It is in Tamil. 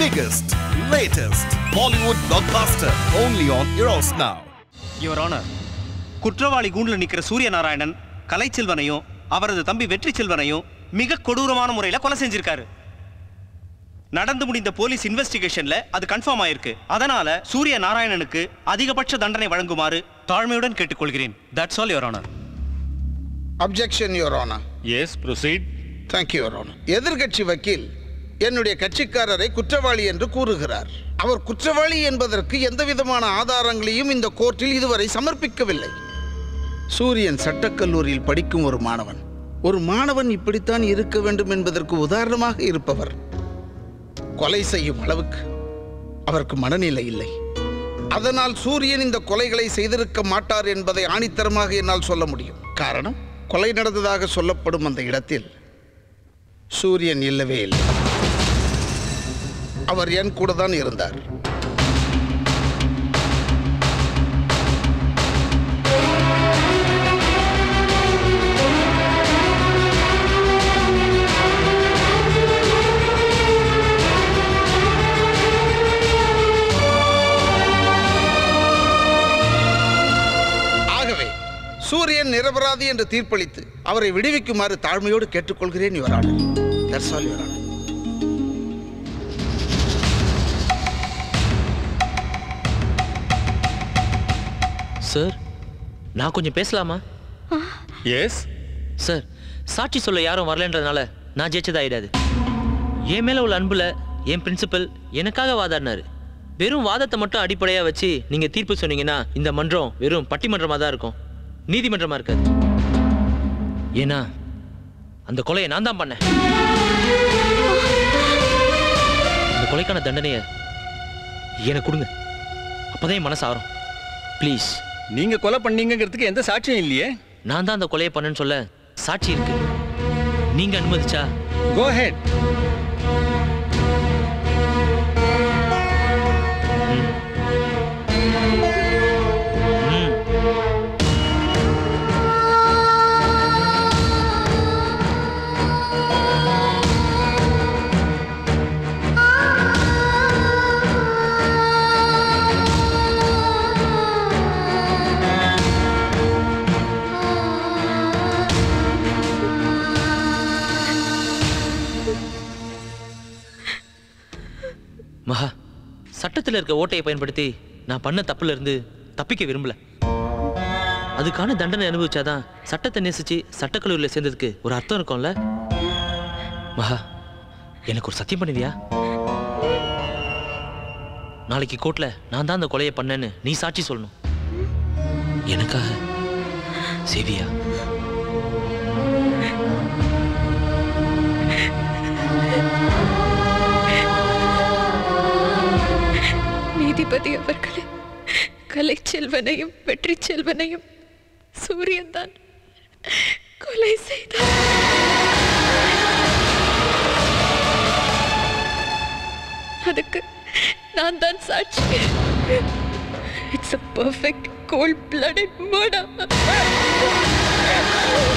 biggest, latest Bollywood blockbuster only on Eros Now. Your honour குற்றவாளி கூண்டில் நிற்கிற சூரிய நாராயணன் கலைச்செல்வனையும் அவரது தம்பி வெற்றி செல்வனையும் மிக கொடூரமான முறையில் கொலை செஞ்சிருக்காரு நடந்து முடிந்த போலீஸ் இன்வெஸ்டிகேஷன்ல அது கன்ஃபார்ம் ஆயிருக்கு அதனால சூரிய நாராயணனுக்கு அதிகபட்ச தண்டனை வழங்குமாறு தாழ்மையுடன் கேட்டுக்கொள்கிறேன் that's all your honour objection your honour yes proceed thank you your honour எதிர்கட்சி வக்கீல் என்னுடைய கட்சிக்காரரை குற்றவாளி என்று கூறுகிறார் அவர் குற்றவாளி என்பதற்கு எந்த விதமான ஆதாரங்களையும் இந்த கோர்ட்டில் இதுவரை சமர்ப்பிக்கவில்லை சூரியன் சட்டக்கல்லூரியில் படிக்கும் ஒரு மாணவன் ஒரு மாணவன் இப்படித்தான் இருக்க வேண்டும் என்பதற்கு உதாரணமாக இருப்பவர் கொலை செய்யும் அளவுக்கு அவருக்கு மனநிலை இல்லை அதனால் சூரியன் இந்த கொலைகளை செய்திருக்க மாட்டார் என்பதை ஆணித்தரமாக என்னால் சொல்ல முடியும் காரணம் கொலை நடந்ததாக சொல்லப்படும் அந்த இடத்தில் சூரியன் இல்லவே இல்லை அவர் என் கூட தான் இருந்தார் ஆகவே சூரியன் நிரபராதி என்று தீர்ப்பளித்து அவரை விடுவிக்குமாறு தாழ்மையோடு கேட்டுக்கொள்கிறேன் your honour that's all your honour sir நான் கொஞ்சம் பேசலாமா எஸ் சார் சாட்சி சொல்ல யாரும் வரலன்றதுனால நான் ஜெயிச்சதாயிடாது என் மேல உள்ள அன்புல என் பிரின்சிபல் எனக்காக வாதாடினாரு வெறும் வாதத்தை மட்டும் அடிப்படையா வச்சு நீங்க தீர்ப்பு சொன்னீங்கன்னா இந்த மன்றம் வெறும் பட்டிமன்றமா தான் இருக்கும் நீதிமன்றமா இருக்காது ஏன்னா அந்த கொலையை நான் தான் பண்ணேன் அந்த கொலைக்கான தண்டனையை எனக்கு கொடுங்க அப்பதான் என் மனசு ஆறும் ப்ளீஸ் நீங்க கொலை பண்ணீங்கிறதுக்கு எந்த சாட்சியம் இல்லையே நான் தான் அந்த கொலையை பண்ணேன்னு சொல்ல சாட்சி இருக்கு நீங்க அனுமதிச்சா கோ ஹெட் ம் மகா சட்டத்தில் இருக்க ஓட்டையை பயன்படுத்தி நான் பண்ண தப்புல இருந்து தப்பிக்க விரும்பல அதுக்கான தண்டனை அனுபவிச்சாதான் சட்டத்தை நேசிச்சு சட்டக்கல்லூரியில் சேர்ந்ததுக்கு ஒரு அர்த்தம் இருக்கும்ல மகா எனக்கு ஒரு சத்தியம் பண்ணுவியா நாளைக்கு கோர்ட்ல நான் தான் அந்த கொலையை பண்ணேன்னு நீ சாட்சி சொல்லணும் எனக்காக சேவியா நீதிபதி அவர்களே கலை செல்வனையும் வெற்றி செல்வனையும் சூரியன் தான் கொலை செய்தார் அதுக்கு நான் தான் சாட்சி it's a perfect cold blooded murder